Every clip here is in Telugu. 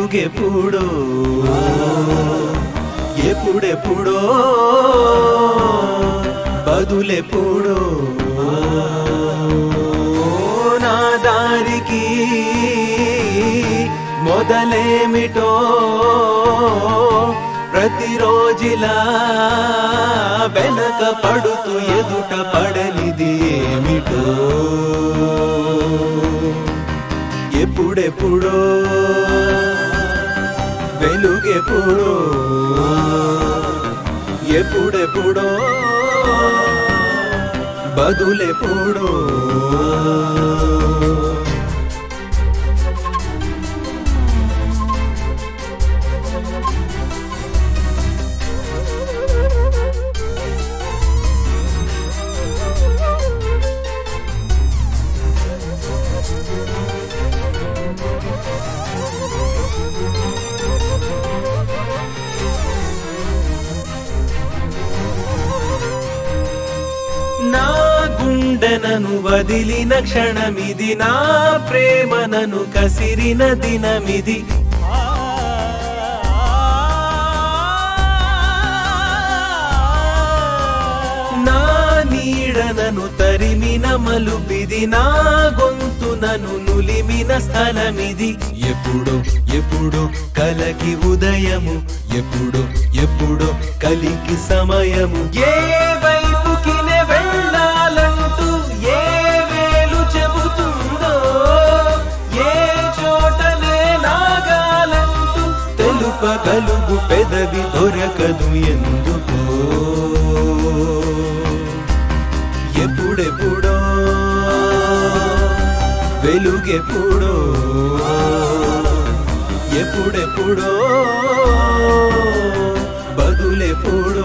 వెలుగెప్పుడో ఎప్పుడెప్పుడో బదులెప్పుడో నా దారికి మొదలేమిటో ప్రతిరోజిలా వెనక పడుతూ ఎదుట పడనిది ఏమిటో ఎప్పుడెప్పుడో వెలుగెప్పుడో ఎప్పుడెప్పుడో బదులెప్పుడో నా గుండెనను వదిలిన క్షణమిది నా ప్రేమనను కసిరిన దినమిది నా నీడనను తరిమిన మలుపిది నా గొంతునను నులిమిన స్థలమిది ఎప్పుడో ఎప్పుడో కలకి ఉదయము ఎప్పుడో ఎప్పుడో కలికి సమయము ఏ వైపుకి నే వెళ్ళాలంటూ ఏ వేలు చెబుతుందో ఏ చోటనే నాగాలంటూ తెలుపగలుగు పెదవి దొరకదు ఎందుకో ఎప్పుడెప్పుడో వెలుగెప్పుడో ఎప్పుడెప్పుడో బదులెప్పుడో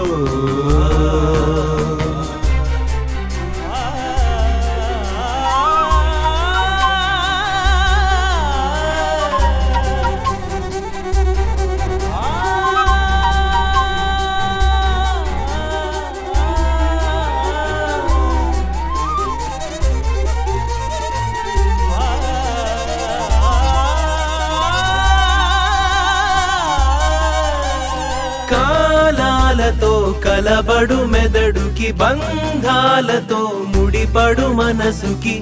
కాలాలతో కలబడు మెదడుకి బంధాలతో ముడిపడు మనసుకి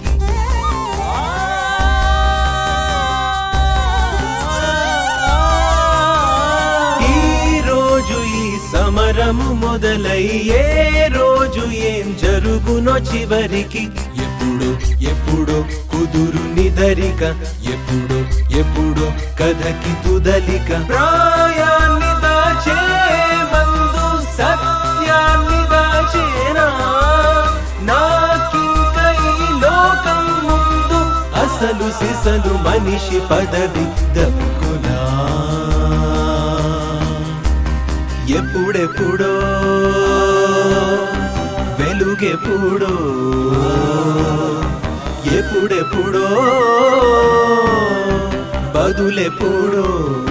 ఈ రోజు ఈ సమరము మొదలై ఏ రోజు ఏం జరుగునో చివరికి ఎప్పుడు ఎప్పుడు కుదురు నిదరిక ఎప్పుడు ఎప్పుడు కథకి తుదలిక ప్రాయాన్ని దాచే మందు సత్యాన్ని దాచేనా నాకింక ఈ లోకం ముందు అసలు సిసలు మనిషి పదవి దక్కునా ఎప్పుడెప్పుడో వెలుగెప్పుడో ఎప్పుడెప్పుడో బదులెప్పుడో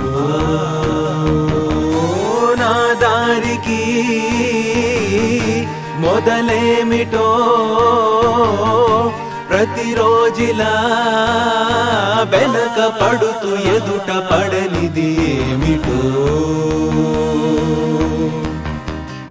నా దారికి మొదలేమిటో ప్రతిరోజిలా వెనక పడుతూ ఎదుట పడనిది ఏమిటో